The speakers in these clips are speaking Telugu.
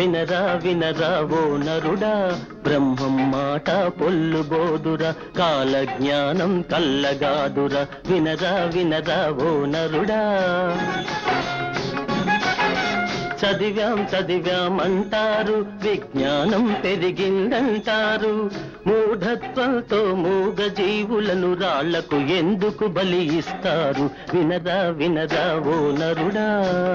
వినరా వినరా ఓ నరుడా బ్రహ్మం మాట పొల్లు బోదురా కాల జ్ఞానం కల్లగాదురా వినరా వినరా ఓ నరుడా చదివాం చదివాం అంటారు విజ్ఞానం పెరిగిందంటారు మూఢత్వంతో మూగ జీవులను రాళ్లకు ఎందుకు బలి ఇస్తారు వినరా వినరా ఓ నరుడా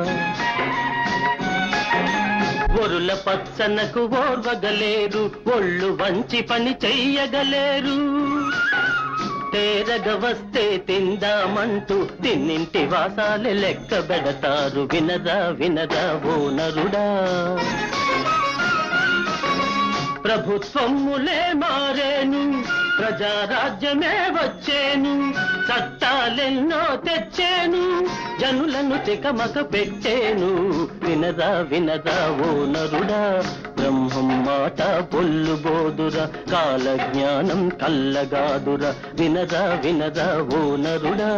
ఒరుల పచ్చనకు ఓర్వగలేరు ఒళ్ళు వంచి పని చెయ్యగలేరు తేరగ వస్తే తిందామంటూ తిన్నింటి వాసాలే లెక్క పెడతారు వినరా వినరా ఓ నరుడా ప్రభుత్వములే మారేను ప్రజారాజ్యమే వచ్చేను చట్టాలెన్నో తెచ్చేను జనులను తికమక పెట్టేను వినరా వినరా ఓ నరుడా బ్రహ్మం మాట పొల్లు బోదురా కాల జ్ఞానం కల్లగాదురా వినరా వినరా ఓ నరుడా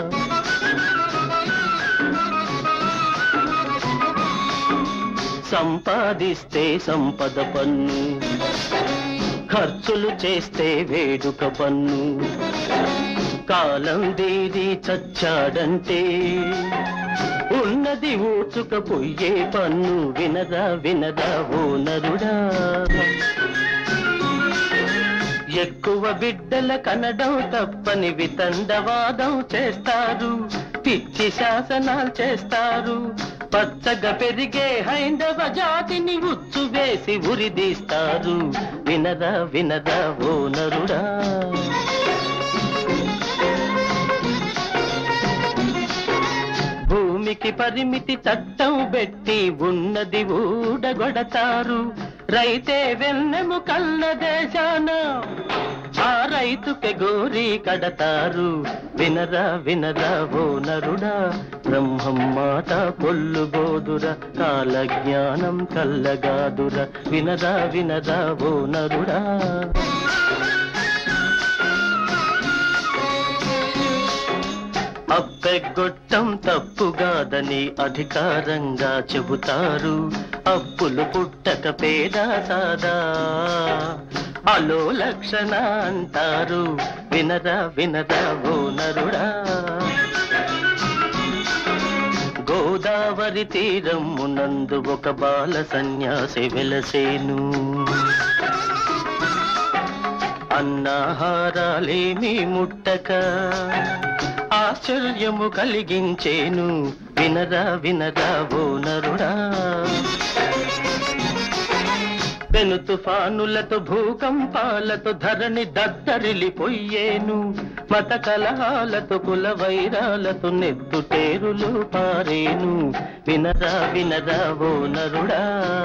సంపాదిస్తే సంపద పన్ను ఖర్చులు చేస్తే వేడుక పన్ను కాలం దీది చచ్చాడంటే ఉన్నది ఊచుక పొయ్యే పన్ను వినదా వినదా ఓ నరుడా ఎక్కువ బిడ్డల కనడం తప్పని వితండవాదం చేస్తారు పిచ్చి శాసనాలు చేస్తారు పచ్చగా పెరిగే హైందవ జాతిని ఉచ్చు వేసి ఉరిదీస్తారు వినదా వినదా ఓ నరుడా భూమికి పరిమితి చట్టం పెట్టి ఉన్నది ఊడగొడతారు రైతే వెన్నెము కన్న దేశాన ఆ రైతుకి గోరి కడతారు వినరా వినరా ఓ నరుడా బ్రహ్మం మాట పొల్లు బోదుర కాల జ్ఞానం కల్లగాదుర వినరా వినరా ఓ నరుడా అప్పెగొట్టం తప్పుగాదని అధికారంగా చెబుతారు అప్పులు పుట్టక పేద సాదా అలో లక్షణ అంటారు వినరా వినరా ఓ నరుడా గోదావరి తీరమునందు ఒక బాల సన్యాసి వెలసేను అన్నాహారాలేమి ముట్టక ఆశ్చర్యము కలిగించేను వినరా వినరా ఓ నరుడా పెను తుఫానులతో భూకంపాలతో ధరణి దద్దరిల్లిపోయేను మత కలహాలతో కుల వైరాలతో నెత్తుటేరులు పారేను వినరా వినరా ఓ నరుడా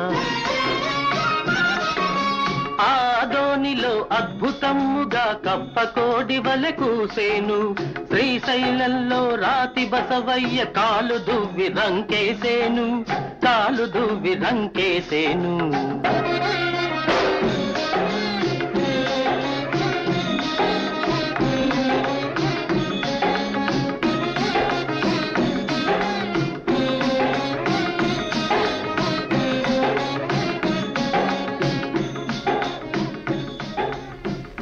ఆదోనిలో అద్భుతముగా కప్పకోడి వలె కూసేను శ్రీశైలంలో రాతి బసవయ్య కాలు దువ్వి రంకేసేను కాలు దువ్వి రంకేసేను